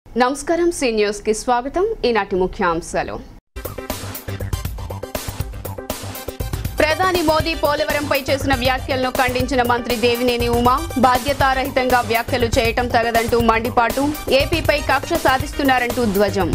నమస్కారం see news కి స్వాగతం ఈనాటి ముఖ్యాంశాలు ప్రధాని మోదీ పోలవరంపై చేసిన వ్యాఖ్యలను ఖండించిన మంత్రి దేవినేని ఉమా బాధ్యతారహితంగా వ్యాఖ్యలు చేయటం తగదంటూ మండిపాటు ఏపీపై కక్ష సాధిస్తున్నారంటూ ధ్వజం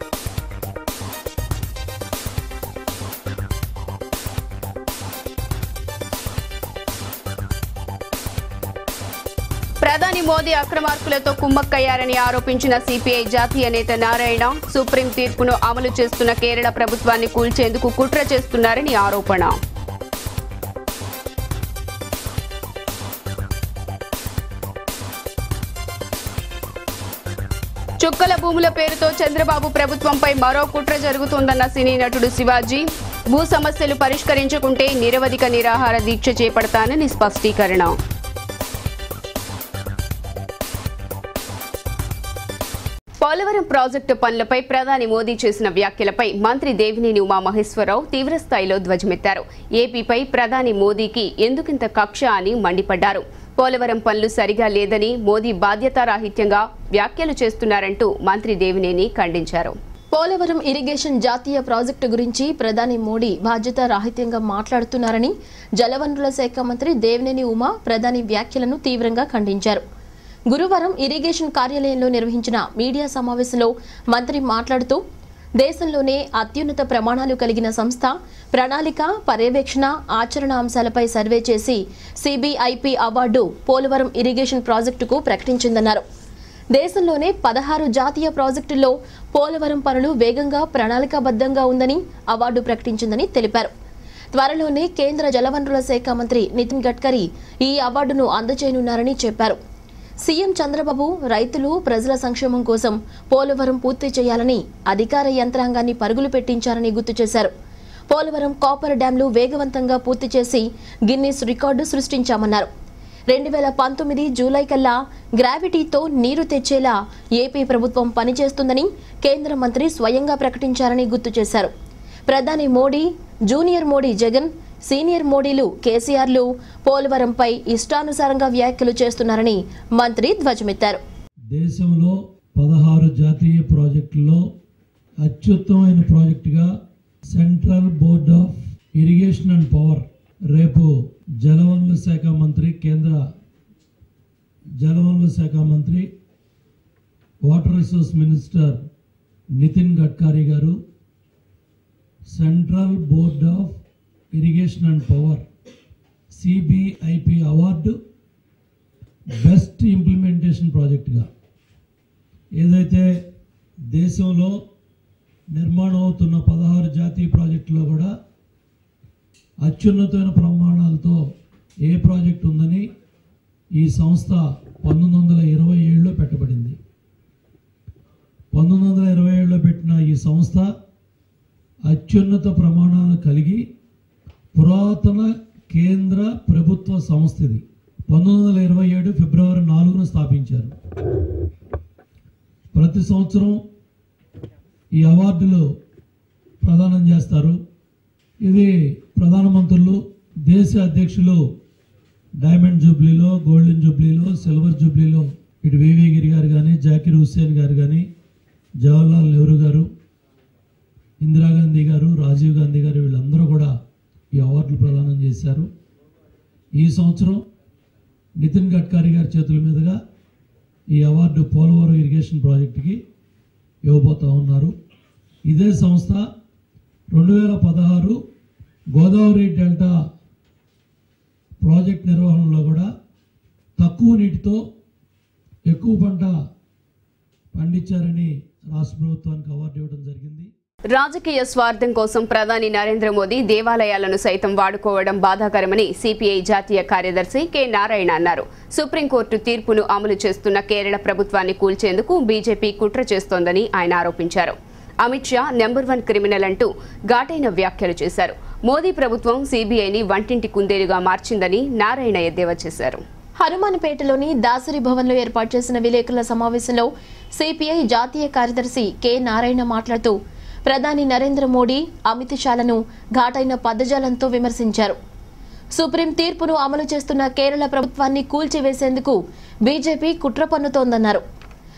ప్రధాని మోదీ అక్రమార్కులతో కుమ్మక్కయ్యారని ఆరోపించిన సిపిఐ జాతీయ నేత నారాయణ సుప్రీం తీర్పును అమలు చేస్తున్న కేరళ ప్రభుత్వాన్ని కూల్చేందుకు కుట్ర చేస్తున్నారని ఆరోపణ చుక్కల భూముల పేరుతో చంద్రబాబు ప్రభుత్వంపై మరో కుట్ర జరుగుతోందన్న సినీ నటుడు శివాజీ భూ సమస్యలు పరిష్కరించుకుంటే నిరవధిక నిరాహార దీక్ష చేపడతానని స్పష్టీకరణ పోలవరం ప్రాజెక్టు పనులపై ప్రధాని మోదీ చేసిన వ్యాఖ్యలపై మంత్రి దేవినేని ఉమామహేశ్వరరావు తీవ్రస్థాయిలో ధ్వజమెత్తారు ఏపీపై ప్రధాని మోదీకి ఎందుకింత కక్ష అని మండిపడ్డారు పోలవరం పనులు సరిగా లేదని మోదీ బాధ్యతారాహిత్యంగా వ్యాఖ్యలు చేస్తున్నారంటూ మంత్రి దేవినేని ఖండించారు పోలవరం ఇరిగేషన్ జాతీయ ప్రాజెక్టు గురించి ప్రధాని మోడీ బాధ్యత రాహిత్యంగా మాట్లాడుతున్నారని జలవనరుల శాఖ మంత్రి దేవినేని ఉమా ప్రధాని వ్యాఖ్యలను తీవ్రంగా ఖండించారు గురువారం ఇరిగేషన్ కార్యాలయంలో నిర్వహించిన మీడియా సమావేశంలో మంత్రి మాట్లాడుతూ దేశంలోనే అత్యున్నత ప్రమాణాలు కలిగిన సంస్థ ప్రణాళిక పర్యవేక్షణ ఆచరణ అంశాలపై సర్వే చేసి సిబిఐపి అవార్డు పోలవరం ఇరిగేషన్ ప్రాజెక్టుకు ప్రకటించిందన్నారు దేశంలోనే పదహారు జాతీయ ప్రాజెక్టుల్లో పోలవరం పనులు వేగంగా ప్రణాళికాబద్ధంగా ఉందని అవార్డు ప్రకటించిందని తెలిపారు త్వరలోనే కేంద్ర జలవనరుల శాఖ మంత్రి నితిన్ గడ్కరీ ఈ అవార్డును అందజేయనున్నారని చెప్పారు సీఎం చంద్రబాబు రైతులు ప్రజల సంక్షేమం కోసం పోలవరం పూర్తి చేయాలని అధికార యంత్రాంగాన్ని పరుగులు పెట్టించారని గుర్తు చేశారు పోలవరం కాపర్ డ్యాంలు వేగవంతంగా పూర్తి చేసి గిన్నీస్ రికార్డు సృష్టించామన్నారు రెండు వేల పంతొమ్మిది జూలై కల్లా గ్రావిటీతో నీరు తెచ్చేలా ఏపీ ప్రభుత్వం పనిచేస్తుందని కేంద్ర మంత్రి స్వయంగా ప్రకటించారని గుర్తు చేశారు ప్రధాని మోడీ జూనియర్ మోడీ జగన్ సీనియర్ మోడీలు కేసీఆర్లు పోలవరంపై ఇష్టానుసారంగా వ్యాఖ్యలు చేస్తున్నారని మంత్రి ధ్వజమెత్తారు దేశంలో పదహారు జాతీయ ప్రాజెక్టుల్లో అత్యుత్తమైన ప్రాజెక్టుగా Central Board of Irrigation and Power రేపు జలవనరుల శాఖ మంత్రి కేంద్ర జలవనరుల శాఖ మంత్రి water resource minister Nitin Gadkari garu Central Board of Irrigation and Power CBIP award best implementation ప్రాజెక్టుగా ఏదైతే దేశంలో నిర్మాణం అవుతున్న పదహారు జాతీయ ప్రాజెక్టులో కూడా అత్యున్నతమైన ప్రమాణాలతో ఏ ప్రాజెక్ట్ ఉందని ఈ సంస్థ పంతొమ్మిది వందల ఇరవై ఏడులో పెట్టబడింది పంతొమ్మిది వందల ఇరవై ఏడులో పెట్టిన ఈ సంస్థ అత్యున్నత ప్రమాణాలు కలిగి పురాతన కేంద్ర ప్రభుత్వ సంస్థ ఇది పంతొమ్మిది వందల ఇరవై ఏడు ఫిబ్రవరి నాలుగున స్థాపించారు ప్రతి సంవత్సరం ఈ అవార్డులు ప్రదానం చేస్తారు ఇది ప్రధానమంత్రులు దేశ అధ్యక్షులు డైమండ్ జూబ్లీలో గోల్డెన్ జూబ్లీలో సిల్వర్ జూబ్లీలో ఇటు వివి గిరి గారు కానీ జాకిర్ హుస్సేన్ గారు కానీ జవహర్లాల్ నెహ్రూ గారు ఇందిరాగాంధీ గారు రాజీవ్ గాంధీ గారు వీళ్ళందరూ కూడా ఈ అవార్డులు ప్రదానం చేశారు ఈ సంవత్సరం నితిన్ గడ్కరీ గారి చేతుల మీదుగా ఈ అవార్డు పోలవరం ఇరిగేషన్ ప్రాజెక్టుకి ఇవ్వబోతా ఉన్నారు ఇదే సంస్థ రెండు వేల పదహారు గోదావరి డెల్టా ప్రాజెక్ట్ నిర్వహణలో కూడా తక్కువ నీటితో ఎక్కువ పంట పండించారని రాష్ట్ర ప్రభుత్వానికి అవార్డు ఇవ్వడం జరిగింది రాజకీయ స్వార్థం కోసం ప్రధాని నరేంద్ర మోదీ దేవాలయాలను సైతం వాడుకోవడం బాధాకరమని సిపిఐ జాతీయ కార్యదర్శి కె నారాయణ అన్నారు సుప్రీంకోర్టు తీర్పును అమలు చేస్తున్న కేరళ ప్రభుత్వాన్ని కూల్చేందుకు బీజేపీ కుట్ర చేస్తోందని ఆయన ఆరోపించారు Amit Shah number one criminal అంటూ ఘాటైన వ్యాఖ్యలు చేశారు మోదీ ప్రభుత్వం సీబీఐని వంటింటి కుందేలుగా మార్చిందని నారాయణ ఎద్దేవా చేశారు హనుమాన్పేటలోని దాసరి భవన్లో ఏర్పాటు చేసిన విలేకరుల సమావేశంలో సిపిఐ జాతీయ కార్యదర్శి కె నారాయణ మాట్లాడుతూ ప్రధాని నరేంద్ర మోడీ అమిత్ షాలను ఘాటైన పదజాలంతో విమర్శించారు సుప్రీం తీర్పును అమలు చేస్తున్న కేరళ ప్రభుత్వాన్ని కూల్చివేసేందుకు బీజేపీ కుట్ర పన్నుతోందన్నారు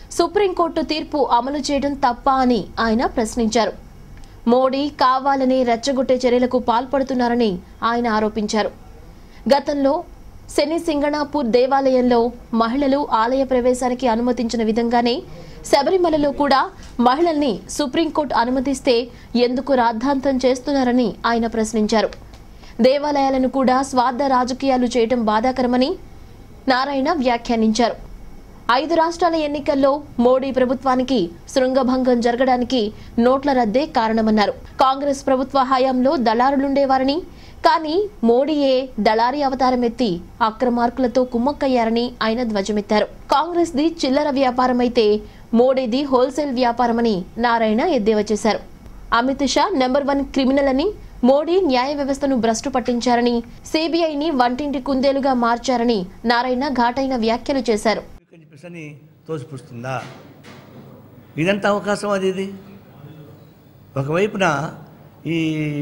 సుప్రీంకోర్టు తీర్పు అమలు చేయడం తప్ప అని ఆయన ప్రశ్నించారు మోడీ కావాలని రెచ్చగొట్టే చర్యలకు పాల్పడుతున్నారని ఆయన ఆరోపించారు గతంలో శని సింగణాపూర్ దేవాలయంలో మహిళలు ఆలయ ప్రవేశానికి అనుమతించిన విధంగానే శబరిమలలో కూడా మహిళల్ని సుప్రీంకోర్టు అనుమతిస్తే ఎందుకు రాద్ధాంతం చేస్తున్నారని ఆయన ప్రశ్నించారు దేవాలయాలను కూడా స్వార్థ రాజకీయాలు చేయడం బాధాకరమని నారాయణ వ్యాఖ్యానించారు ఐదు రాష్ట్రాల ఎన్నికల్లో మోడీ ప్రభుత్వానికి శృంగభంగం జరగడానికి నోట్ల రద్దే కారణమన్నారు కాంగ్రెస్ ప్రభుత్వ హయాంలో దళారులుండేవారని కానీ మోడీయే దళారీ అవతారం ఎత్తి అక్రమార్కులతో కుమ్మక్కయ్యారని ఆయన ధ్వజమెత్తారు కాంగ్రెస్ ది చిల్లర వ్యాపారమైతే మోడీది హోల్సేల్ వ్యాపారమని నారాయణ ఎద్దేవా చేశారు Amit Shah number one criminal అని మోడీ న్యాయ వ్యవస్థను భ్రష్టు పట్టించారని సిబిఐని వంటింటి కుందేలుగా మార్చారని నారాయణ ఘాటైన వ్యాఖ్యలు చేశారు అని చెప్పేసి అని తోసిపుస్తుందా ఇదంతా అవకాశం అది ఇది ఒకవైపున ఈ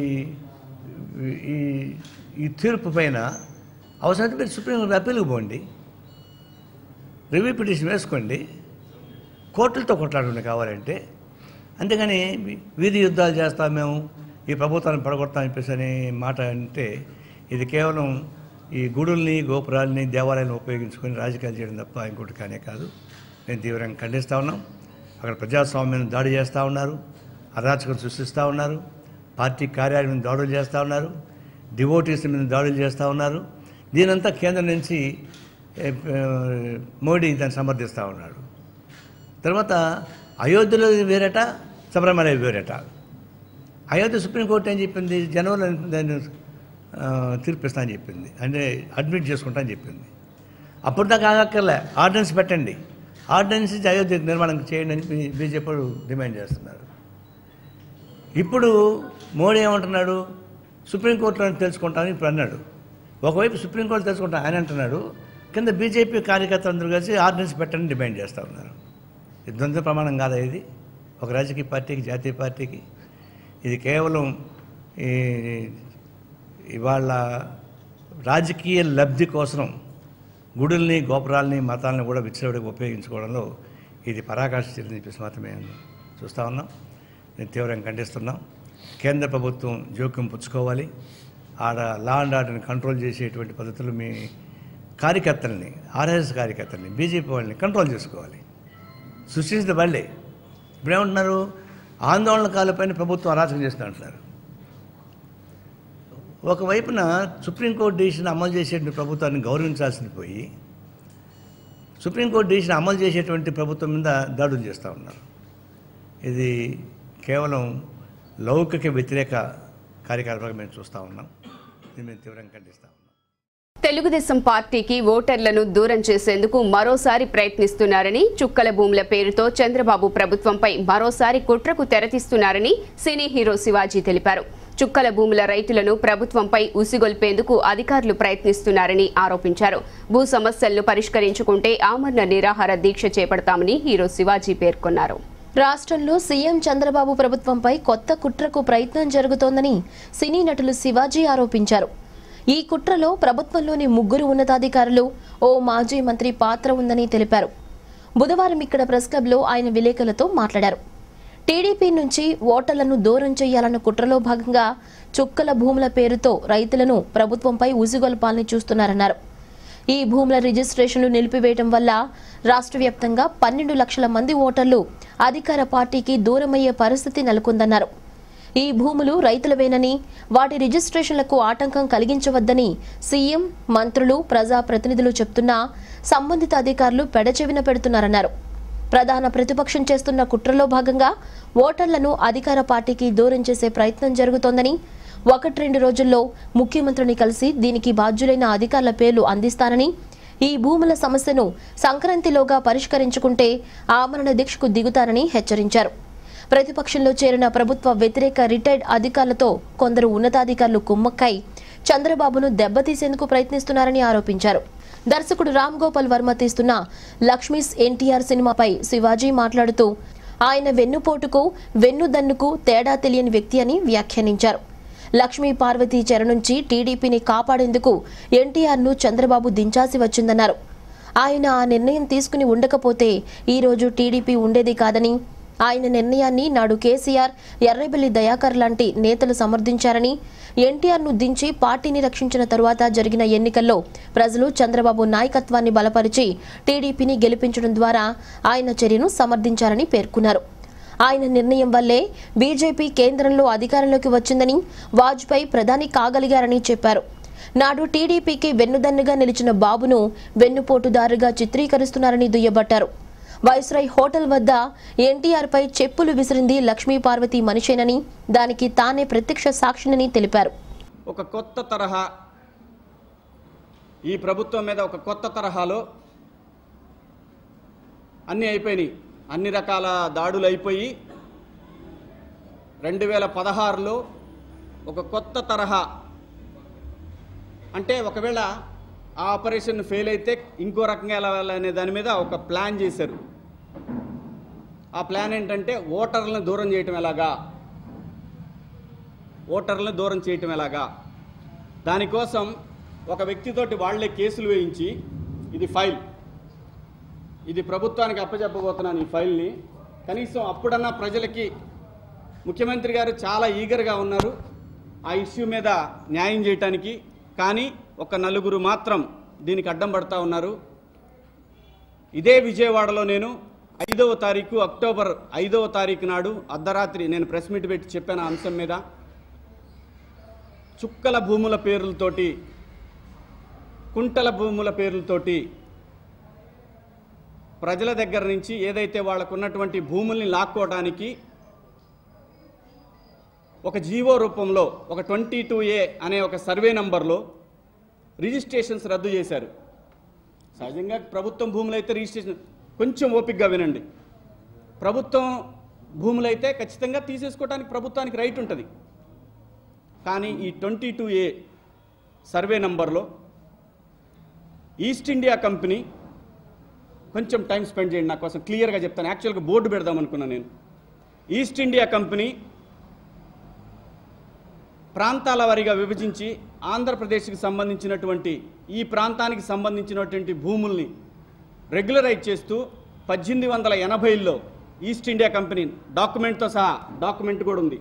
ఈ ఈ తీర్పు పైన అవసరమైతే మీరు సుప్రీం అప్పీల్కి పోండి రివ్యూ పిటిషన్ వేసుకోండి కోర్టులతో కొట్లాడుకుని కావాలంటే అంతేగాని వీధి యుద్ధాలు చేస్తాం మేము ఈ ప్రభుత్వాన్ని పడగొడతాం చెప్పేసి అనే మాట అంటే ఇది కేవలం ఈ గుడుల్ని గోపురాలని దేవాలయాలను ఉపయోగించుకొని రాజకీయాలు చేయడం తప్ప ఇంకోటి కానే కాదు నేను తీవ్రంగా ఖండిస్తూ ఉన్నాం అక్కడ ప్రజాస్వామ్యం దాడి చేస్తూ ఉన్నారు అరాచకం సృష్టిస్తూ ఉన్నారు పార్టీ కార్యాలయం మీద దాడులు చేస్తూ ఉన్నారు డివోటీస్ మీద దాడులు చేస్తూ ఉన్నారు దీనంతా కేంద్రం నుంచి ఏ, ఏ, మోడీ దాన్ని సమర్థిస్తూ ఉన్నాడు తర్వాత అయోధ్యలో వేరేట శబరిమల వేరేట అయోధ్య సుప్రీంకోర్టు ఏం చెప్పింది జనవరిలో దాన్ని ఆ, తీర్పిస్తా అని చెప్పింది అంటే అడ్మిట్ చేసుకుంటా అని చెప్పింది అప్పుడు దాకా ఆగక్కర్లే ఆర్డినెన్స్ పెట్టండి ఆర్డినెన్స్ ఇచ్చి అయోధ్య నిర్మాణం చేయండి అని బీ- బీజేపీ వాళ్ళు డిమాండ్ చేస్తున్నారు ఇప్పుడు మోడీ ఏమంటున్నాడు సుప్రీంకోర్టులో తెలుసుకుంటామని ఇప్పుడు అన్నాడు ఒకవైపు సుప్రీంకోర్టు తెలుసుకుంటాం ఆయన అంటున్నాడు కింద బీజేపీ కార్యకర్తలందరూ కలిసి ఆర్డినెన్స్ పెట్టని డిమాండ్ చేస్తూ ఉన్నారు ఇది ద్వంద్వ ప్రమాణం కాదా ఇది ఒక రాజకీయ పార్టీకి జాతీయ పార్టీకి ఇది కేవలం ఈ ఇవాళ రాజకీయ లబ్ధి కోసం గుడుల్ని గోపురాలని మతాలని కూడా విచ్చలవిడిగా ఉపయోగించుకోవడంలో ఇది పరాకాష్ఠ చర్యని చెప్పేసి మాత్రమే చూస్తూ ఉన్నాం నేను తీవ్రంగా ఖండిస్తున్నాం కేంద్ర ప్రభుత్వం జోక్యం పుచ్చుకోవాలి ఆడ లా అండ్ ఆర్డర్ని కంట్రోల్ చేసేటువంటి పద్ధతులు మీ కార్యకర్తల్ని ఆర్ఎస్ కార్యకర్తల్ని బీజేపీ వాళ్ళని కంట్రోల్ చేసుకోవాలి సృష్టించిన వాళ్ళే ఇప్పుడు ఏమంటున్నారు ఆందోళనకాలపైన ప్రభుత్వం అరాచకం చేస్తుంది అంటున్నారు ఒకవైపున సుప్రీంకోర్టు డిసిషన్ అమలు చేసేటువంటి ప్రభుత్వాన్ని గౌరవించాల్సింది పోయి సుప్రీంకోర్టు డిసిషన్ అమలు చేసేటువంటి ప్రభుత్వం మీద దాడులు చేస్తూ ఉన్నారు ఇది కేవలం లౌకిక వ్యతిరేక కార్యకలాపాలుగా మేము చూస్తూ ఉన్నాం ఇది మేము తీవ్రంగా ఖండిస్తూ ఉన్నాం తెలుగుదేశం పార్టీకి ఓటర్లను దూరం చేసేందుకు మరోసారి ప్రయత్నిస్తున్నారని చుక్కల భూముల పేరుతో చంద్రబాబు ప్రభుత్వంపై మరోసారి కుట్రకు తెరతీస్తున్నారని సినీ హీరో శివాజీ తెలిపారు చుక్కల భూముల రైతులను ప్రభుత్వంపై ఉసిగొల్పేందుకు అధికారులు ప్రయత్నిస్తున్నారని ఆరోపించారు భూ సమస్యలను పరిష్కరించుకుంటే ఆమరణ నిరాహార దీక్ష చేపడతామని హీరో శివాజీ పేర్కొన్నారు రాష్ట్రంలో సీఎం చంద్రబాబు ప్రభుత్వంపై కొత్త కుట్రకు ప్రయత్నం జరుగుతోందని సినీ నటులు శివాజీ ఆరోపించారు ఈ కుట్రలో ప్రభుత్వంలోని ముగ్గురు ఉన్నతాధికారులు ఓ మాజీ మంత్రి పాత్ర ఉందని తెలిపారు బుధవారం ఇక్కడ ప్రెస్ క్లబ్లో ఆయన విలేకరులతో మాట్లాడారు టీడీపీ నుంచి ఓటర్లను దూరం చేయాలన్న కుట్రలో భాగంగా చుక్కల భూముల పేరుతో రైతులను ప్రభుత్వంపై ఉసిగొల్పాలని చూస్తున్నారన్నారు ఈ భూముల రిజిస్ట్రేషన్లు నిలిపివేయడం వల్ల రాష్ట్ర వ్యాప్తంగా పన్నెండు లక్షల మంది ఓటర్లు అధికార పార్టీకి దూరమయ్యే పరిస్థితి నెలకొందన్నారు ఈ భూములు రైతులవేనని వాటి రిజిస్ట్రేషన్లకు ఆటంకం కలిగించవద్దని సీఎం మంత్రులు ప్రజాప్రతినిధులు చెప్తున్నా సంబంధిత అధికారులు పెడచెవిన పెడుతున్నారన్నారు ప్రధాన ప్రతిపక్షం చేస్తున్న కుట్రలో భాగంగా ఓటర్లను అధికార పార్టీకి దూరం చేసే ప్రయత్నం జరుగుతోందని ఒకటి రెండు రోజుల్లో ముఖ్యమంత్రిని కలిసి దీనికి బాధ్యులైన అధికారుల పేర్లు అందిస్తానని ఈ భూముల సమస్యను సంక్రాంతిలోగా పరిష్కరించుకుంటే ఆమరణ దీక్షకు దిగుతానని హెచ్చరించారు ప్రతిపక్షంలో చేరిన ప్రభుత్వ వ్యతిరేక రిటైర్డ్ అధికారులతో కొందరు ఉన్నతాధికారులు కుమ్మక్కై చంద్రబాబును దెబ్బతీసేందుకు ప్రయత్నిస్తున్నారని ఆరోపించారు దర్శకుడు రామ్ గోపాల్ వర్మ తీస్తున్న లక్ష్మీస్ ఎన్టీఆర్ సినిమాపై శివాజీ మాట్లాడుతూ ఆయన వెన్నుపోటుకు వెన్నుదన్నుకు తేడా తెలియని వ్యక్తి అని వ్యాఖ్యానించారు లక్ష్మీ పార్వతీ చెర నుంచి టీడీపీని కాపాడేందుకు ఎన్టీఆర్ను చంద్రబాబు దించాల్సి వచ్చిందన్నారు ఆయన ఆ నిర్ణయం తీసుకుని ఉండకపోతే ఈరోజు టీడీపీ ఉండేది కాదని ఆయన నిర్ణయాన్ని నాడు కేసీఆర్ ఎర్రబెల్లి దయాకర్ లాంటి నేతలు సమర్థించారని ఎన్టీఆర్ను దించి పార్టీని రక్షించిన తరువాత జరిగిన ఎన్నికల్లో ప్రజలు చంద్రబాబు నాయకత్వాన్ని బలపరిచి టీడీపీని గెలిపించడం ద్వారా ఆయన చర్యను సమర్థించారని పేర్కొన్నారు ఆయన నిర్ణయం వల్లే బీజేపీ కేంద్రంలో అధికారంలోకి వచ్చిందని వాజ్పేయి ప్రధాని కాగలిగారని చెప్పారు నాడు టీడీపీకి వెన్నుదన్నుగా నిలిచిన బాబును వెన్నుపోటుదారుగా చిత్రీకరిస్తున్నారని దుయ్యబట్టారు వైస్రాయ్ హోటల్ వద్ద ఎన్టీఆర్పై చెప్పులు విసిరింది లక్ష్మీ పార్వతి మనిషేనని దానికి తానే ప్రత్యక్ష సాక్షినని తెలిపారు ఒక కొత్త తరహా ఈ ప్రభుత్వం మీద ఒక కొత్త తరహాలో అన్నీ అయిపోయినాయి అన్ని రకాల దాడులు అయిపోయి రెండు వేల పదహారులో ఒక కొత్త తరహా అంటే ఒకవేళ ఆ ఆపరేషన్ ఫెయిల్ అయితే ఇంకో రకంగా ఎలా వెళ్ళాలనే దాని మీద ఒక ప్లాన్ చేశారు ఆ ప్లాన్ ఏంటంటే ఓటర్లను దూరం చేయటం ఎలాగా ఓటర్లను దూరం చేయటం ఎలాగా దానికోసం ఒక వ్యక్తితోటి వాళ్లే కేసులు వేయించి ఇది ఫైల్ ఇది ప్రభుత్వానికి అప్పచెప్పబోతున్నాను ఈ ఫైల్ని కనీసం అప్పుడన్నా ప్రజలకి ముఖ్యమంత్రి గారు చాలా ఈగర్గా ఉన్నారు ఆ ఇష్యూ మీద న్యాయం చేయటానికి కానీ ఒక నలుగురు మాత్రం దీనికి అడ్డం పడతా ఉన్నారు ఇదే విజయవాడలో నేను ఐదవ తారీఖు అక్టోబర్ ఐదవ తారీఖు నాడు అర్ధరాత్రి నేను ప్రెస్ మీట్ పెట్టి చెప్పాను ఆ అంశం మీద చుక్కల భూముల పేర్లతోటి కుంటల భూముల పేర్లతోటి ప్రజల దగ్గర నుంచి ఏదైతే వాళ్ళకు ఉన్నటువంటి భూముల్ని లాక్కోవడానికి ఒక జీవో రూపంలో ఒక ట్వంటీ టూ ఏ అనే ఒక సర్వే నంబర్లో రిజిస్ట్రేషన్స్ రద్దు చేశారు సహజంగా ప్రభుత్వం భూములైతే రిజిస్ట్రేషన్ కొంచెం ఓపికగా వినండి ప్రభుత్వం భూములైతే ఖచ్చితంగా తీసేసుకోవడానికి ప్రభుత్వానికి రైట్ ఉంటుంది కానీ ఈ ట్వంటీ టూ ఏ సర్వే నంబర్లో ఈస్ట్ ఇండియా కంపెనీ కొంచెం టైం స్పెండ్ చేయండి నా కోసం క్లియర్గా చెప్తాను యాక్చువల్గా బోర్డు పెడదాం అనుకున్నాను నేను ఈస్ట్ ఇండియా కంపెనీ ప్రాంతాల వారీగా విభజించి ఆంధ్రప్రదేశ్కి సంబంధించినటువంటి ఈ ప్రాంతానికి సంబంధించినటువంటి భూముల్ని రెగ్యులరైజ్ చేస్తూ పద్దెనిమిది వందల ఎనభైలో ఈస్ట్ ఇండియా కంపెనీ డాక్యుమెంట్తో సహా డాక్యుమెంట్ కూడా ఉంది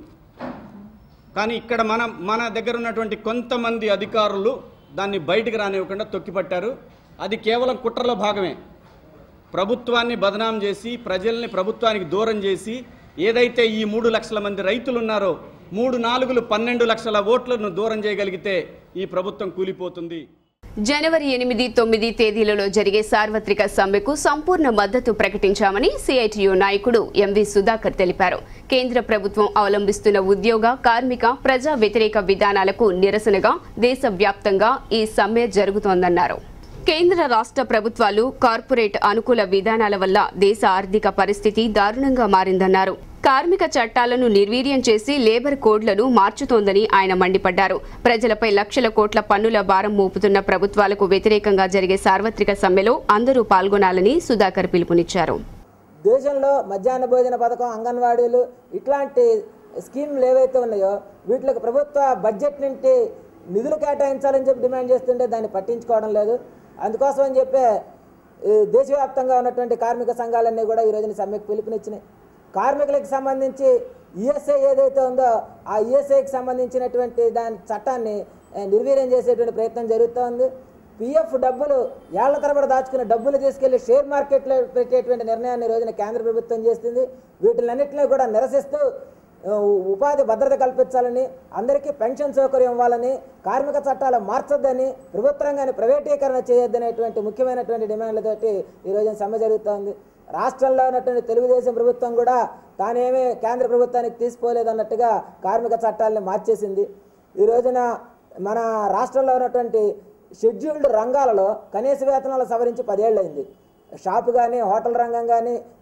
కానీ ఇక్కడ మన మన దగ్గర ఉన్నటువంటి కొంతమంది అధికారులు దాన్ని బయటికి రానివ్వకుండా తొక్కిపట్టారు అది కేవలం కుట్రలో భాగమే ప్రభుత్వాన్ని బదనాం చేసి ప్రజల్ని ప్రభుత్వానికి దూరం చేసి ఏదైతే ఈ మూడు లక్షల మంది రైతులు ఉన్నారో మూడు నాలుగులు పన్నెండు లక్షల ఓట్లను దూరం చేయగలిగితే ఈ ప్రభుత్వం కూలిపోతుంది జనవరి ఎనిమిది తొమ్మిది తేదీలలో జరిగే సార్వత్రిక సమ్మెకు సంపూర్ణ మద్దతు ప్రకటించామని సిఐటియు నాయకుడు ఎంవి సుధాకర్ తెలిపారు కేంద్ర ప్రభుత్వం అవలంబిస్తున్న ఉద్యోగ కార్మిక ప్రజా వ్యతిరేక విధానాలకు నిరసనగా దేశవ్యాప్తంగా ఈ సమ్మె జరుగుతోందన్నారు కేంద్ర రాష్ట్ర ప్రభుత్వాలు కార్పొరేట్ అనుకూల విధానాల వల్ల దేశ ఆర్థిక పరిస్థితి దారుణంగా మారిందన్నారు కార్మిక చట్టాలను నిర్వీర్యం చేసి లేబర్ కోడ్లను మార్చుతోందని ఆయన మండిపడ్డారు ప్రజలపై లక్షల కోట్ల పన్నుల భారం మోపుతున్న ప్రభుత్వాలకు వ్యతిరేకంగా జరిగే సార్వత్రిక సమ్మెలో అందరూ పాల్గొనాలని సుధాకర్ పిలుపునిచ్చారు దేశంలో మధ్యాహ్న భోజన పథకం అంగన్వాడీలు ఇట్లాంటి స్కీమ్లు ఏవైతే ఉన్నాయో వీటికి ప్రభుత్వ బడ్జెట్ నుండి నిధులు కేటాయించాలని చెప్పి డిమాండ్ చేస్తుంటే దాన్ని పట్టించుకోవడం లేదు అందుకోసం అని చెప్పి ఈ దేశవ్యాప్తంగా ఉన్నటువంటి కార్మిక సంఘాలన్నీ కూడా ఈ రోజున సమ్మెకు పిలుపునిచ్చినాయి కార్మికులకు సంబంధించి ఈఎస్ఐ ఏదైతే ఉందో ఆ ఈఎస్ఐకి సంబంధించినటువంటి దాని చట్టాన్ని ఆ, నిర్వీర్యం చేసేటువంటి ప్రయత్నం జరుగుతోంది పిఎఫ్ డబ్బులు ఏళ్ల తరబడి దాచుకున్న డబ్బులు తీసుకెళ్లి షేర్ మార్కెట్లో పెట్టేటువంటి నిర్ణయాన్ని ఈ రోజున కేంద్ర ప్రభుత్వం చేస్తుంది వీటిలన్నింటినీ కూడా నిరసిస్తూ ఆ, ఉపాధి భద్రత కల్పించాలని అందరికీ పెన్షన్ సౌకర్యం ఇవ్వాలని కార్మిక చట్టాలు మార్చొద్దని ప్రభుత్వ రంగాన్ని ప్రైవేటీకరణ చేయొద్దనేటువంటి ముఖ్యమైనటువంటి డిమాండ్లతోటి ఈ రోజున సమ్మె జరుగుతోంది రాష్ట్రంలో ఉన్నటువంటి తెలుగుదేశం ప్రభుత్వం కూడా తానేమీ కేంద్ర ప్రభుత్వానికి తీసుకోలేదన్నట్టుగా కార్మిక చట్టాలను మార్చేసింది ఈ రోజున మన రాష్ట్రంలో ఉన్నటువంటి షెడ్యూల్డ్ రంగాలలో కనీస వేతనాలు సవరించి పదేళ్ళైంది షాపు కానీ హోటల్ రంగం కానీ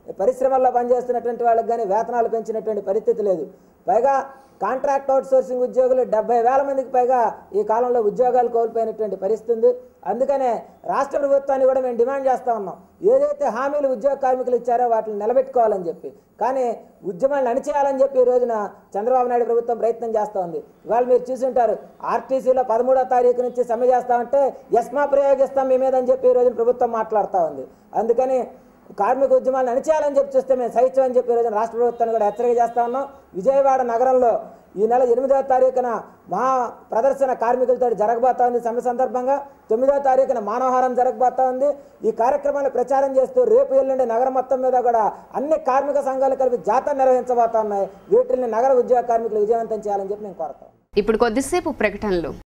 పరిశ్రమల్లో పనిచేస్తున్నటువంటి వాళ్ళకి కానీ వేతనాలు పెంచినటువంటి పరిస్థితి లేదు పైగా కాంట్రాక్ట్ అవుట్ సోర్సింగ్ ఉద్యోగులు డెబ్బై వేల మందికి పైగా ఈ కాలంలో ఉద్యోగాలు కోల్పోయినటువంటి పరిస్థితి ఉంది అందుకనే రాష్ట్ర ప్రభుత్వాన్ని కూడా మేము డిమాండ్ చేస్తూ ఉన్నాం ఏదైతే హామీలు ఉద్యోగ కార్మికులు ఇచ్చారో వాటిని నిలబెట్టుకోవాలని చెప్పి కానీ ఉద్యమాలను అణిచేయాలని చెప్పి ఈ రోజున చంద్రబాబు నాయుడు ప్రభుత్వం ప్రయత్నం చేస్తూ ఉంది ఇవాళ మీరు చూసుంటారు ఆర్టీసీలో పదమూడో తారీఖు నుంచి సమ్మె చేస్తామంటే ఎస్మా ప్రయోగిస్తాం మీ మీద అని చెప్పి ఈ రోజున ప్రభుత్వం మాట్లాడుతూ ఉంది అందుకని కార్మిక ఉద్యమాలను అణిచేయాలని చెప్పి చూస్తే మేము సహించమని చెప్పి ఈ రోజున రాష్ట్ర ప్రభుత్వాన్ని కూడా హెచ్చరిక చేస్తా ఉన్నాం విజయవాడ నగరంలో ఈ నెల ఎనిమిదవ తారీఖున మహా ప్రదర్శన కార్మికులతో జరగబోతా ఉంది సమ్మె సందర్భంగా తొమ్మిదవ తారీఖున మానవహారం జరగబోతా ఉంది ఈ కార్యక్రమాన్ని ప్రచారం చేస్తూ రేపు ఎల్లుండి నగరం మొత్తం మీద కూడా అన్ని కార్మిక సంఘాలు కలిపి జాతర నిర్వహించబోతా ఉన్నాయి వీటిని నగర ఉద్యోగ కార్మికులు విజయవంతం చేయాలని చెప్పి మేము కోరుతాం ఇప్పుడు కొద్దిసేపు ప్రకటనలు